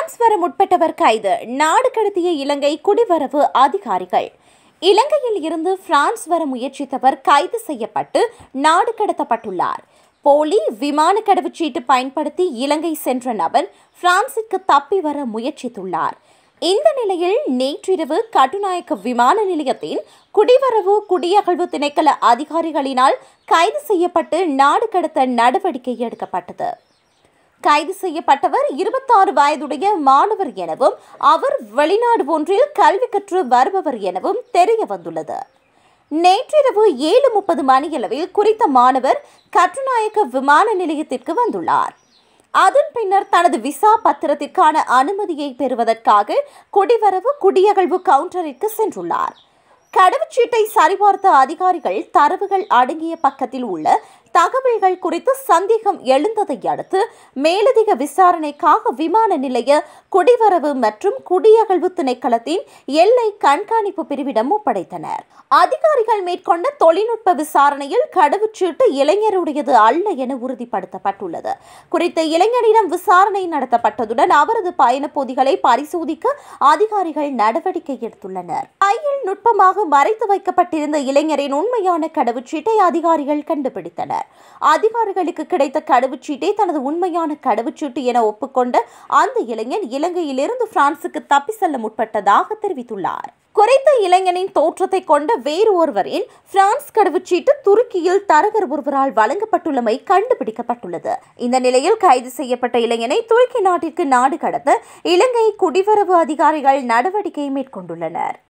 France வர முற்பட்டவர் கைது நாடு கடத்திய இலங்கை குடிவரவு அதிகாரிகள் இலங்கையில் இருந்து பிரான்ஸ் வர முயற்சித்தவர் கைது செய்யப்பட்டு நாடு கடத்தப்பட்டுள்ளார் போலி விமான கடவுச்சீட்டு பயன்படுத்தி இலங்கை சென்ற நபர் பிரான்சிற்கு தப்பி வர முயற்சித்துள்ளார் இந்த நிலையில் நேற்றிரவு கட்டுநாயக்க விமான நிலையத்தின் குடிவரவு குடியகழ்வு திணைக்கள அதிகாரிகளினால் கைது செய்யப்பட்டு நாடு கடத்த நடவடிக்கை எடுக்கப்பட்டது கைது செய்யப்பட்டவர் இருபத்தாறு வயதுடைய மாணவர் எனவும் அவர் வெளிநாடு ஒன்றில் கல்வி கற்று வருபவர் எனவும் தெரிய வந்துள்ளது நேற்றிரவு ஏழு முப்பது மணியளவில் குறித்த மாணவர் கட்டுநாயக்க விமான நிலையத்திற்கு வந்துள்ளார் அதன் பின்னர் தனது விசா பத்திரத்திற்கான அனுமதியை பெறுவதற்காக குடிவரவு குடியகழ்வு கவுண்டரிற்கு சென்றுள்ளார் கடவுச்சீட்டை சரிபார்த்த அதிகாரிகள் தரவுகள் அடங்கிய பக்கத்தில் உள்ள தகவல்கள் குறித்து சந்தேகம் எழுந்ததை அடுத்து மேலதிக விசாரணைக்காக விமான நிலைய குடிவரவு மற்றும் குடியகழ்வு திணைக்களத்தின் எல்லை கண்காணிப்பு பிரிவிடம் ஒப்படைத்தனர் அதிகாரிகள் மேற்கொண்ட தொழில்நுட்ப விசாரணையில் கடவுச்சீட்டு இளைஞருடையது அல்ல என உறுதிப்படுத்தப்பட்டுள்ளது குறித்த இளைஞரிடம் விசாரணை நடத்தப்பட்டதுடன் அவரது பயணப் பொதிகளை பரிசோதிக்க அதிகாரிகள் நடவடிக்கை எடுத்துள்ளனர் கையில் நுட்பமாக மறைத்து வைக்கப்பட்டிருந்த இளைஞரின் உண்மையான கடவுச்சீட்டை அதிகாரிகள் கண்டுபிடித்தனர் அதிகாரிகளுக்கு கிடைத்த கடவுச்சீட்டை தனது உண்மையான கடவுச்சீட்டு என ஒப்புக்கொண்ட அந்த இளைஞன் இலங்கையிலிருந்து பிரான்சுக்கு தப்பி செல்ல முற்பட்டதாக தெரிவித்துள்ளார் குறைத்த இளைஞனின் தோற்றத்தை கொண்ட வேறு ஒருவரின் பிரான்ஸ் கடவுச்சீட்டு துருக்கியில் தரகர் ஒருவரால் வழங்கப்பட்டுள்ளமை கண்டுபிடிக்கப்பட்டுள்ளது இந்த நிலையில் கைது செய்யப்பட்ட இளைஞனை துருக்கி நாட்டிற்கு நாடு கடத்த இலங்கை குடிவரவு அதிகாரிகள் நடவடிக்கை மேற்கொண்டுள்ளனர்